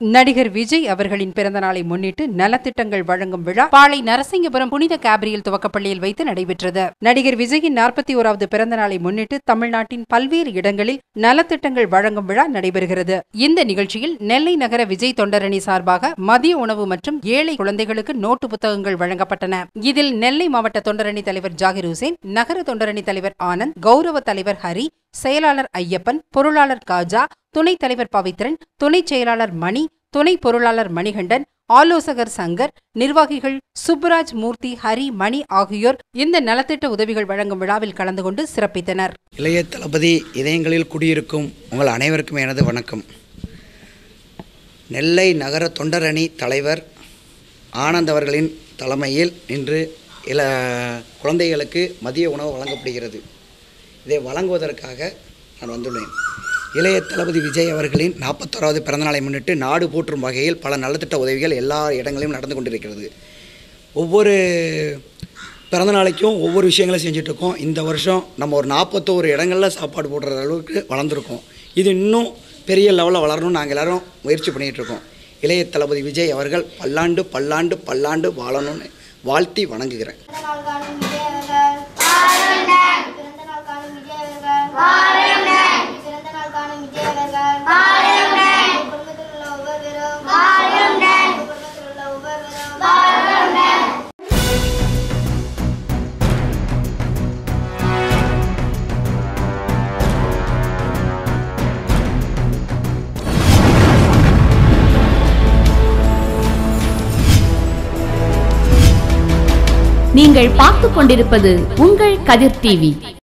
நடிகர் விஜய் அவர்களின் பிறந்தநாளை முன்னிட்டு நலத்திட்டங்கள் வழங்கும் விழா பாளை நரசிங்கபுரம் புனித கேப்ரியல் துவக்கப்பள்ளியில் வைத்து நடைபெற்றது நடிகர் விஜயின் நாற்பத்தி ஓராவது பிறந்தநாளை முன்னிட்டு தமிழ்நாட்டின் பல்வேறு இடங்களில் நலத்திட்டங்கள் வழங்கும் விழா நடைபெறுகிறது இந்த நிகழ்ச்சியில் நெல்லை நகர விஜய் தொண்டரணி சார்பாக மதிய உணவு மற்றும் ஏழை குழந்தைகளுக்கு நோட்டு புத்தகங்கள் வழங்கப்பட்டன இதில் நெல்லை மாவட்ட தொண்டரணி தலைவர் ஜாகிர் ஹுசேன் நகர தொண்டரணி தலைவர் ஆனந்த் கௌரவ தலைவர் ஹரி செயலாளர் ஐயப்பன் பொருளாளர் காஜா துணைத் தலைவர் பவித்ரன் துணைச் செயலாளர் மணி துணை பொருளாளர் மணிகண்டன் ஆலோசகர் சங்கர் நிர்வாகிகள் சுப்புராஜ் மூர்த்தி ஹரி மணி ஆகியோர் இந்த நலத்திட்ட உதவிகள் வழங்கும் விழாவில் கலந்து கொண்டு சிறப்பித்தனர் இளைய தளபதி இதயங்களில் குடியிருக்கும் உங்கள் அனைவருக்கும் எனது வணக்கம் நெல்லை நகர தொண்டரணி தலைவர் ஆனந்த் அவர்களின் தலைமையில் இன்று இள குழந்தைகளுக்கு மதிய உணவு வழங்கப்படுகிறது இதை வழங்குவதற்காக நான் வந்துள்ளேன் இளைய தளபதி விஜய் அவர்களின் நாற்பத்தோராவது பிறந்தநாளை முன்னிட்டு நாடு போற்றும் வகையில் பல நலத்திட்ட உதவிகள் எல்லா இடங்களிலும் நடந்து கொண்டிருக்கிறது ஒவ்வொரு பிறந்த நாளைக்கும் ஒவ்வொரு விஷயங்களும் செஞ்சிட்ருக்கோம் இந்த வருஷம் நம்ம ஒரு நாற்பத்தோரு இடங்களில் சாப்பாடு போடுற அளவுக்கு வளர்ந்துருக்கோம் இது இன்னும் பெரிய லெவலில் வளரணும்னு நாங்கள் எல்லாரும் முயற்சி பண்ணிகிட்ருக்கோம் இளைய தளபதி விஜய் அவர்கள் பல்லாண்டு பல்லாண்டு பல்லாண்டு வாழணும்னு வாழ்த்தி வணங்குகிறேன் பிறந்த நாள் காணும் விஜய் அவர்கள் பிறந்த நாள் காணும் விஜய் அவர்கள் பிறந்த நாள் காணும் விஜய் அவர்கள் உங்கள் குடும்பத்தில் உள்ள ஒவ்வொருவரும் உங்கள் குடும்பத்தில் உள்ள ஒவ்வொருவரும் நீங்கள் பார்த்துக் கொண்டிருப்பது உங்கள் கதிர் டிவி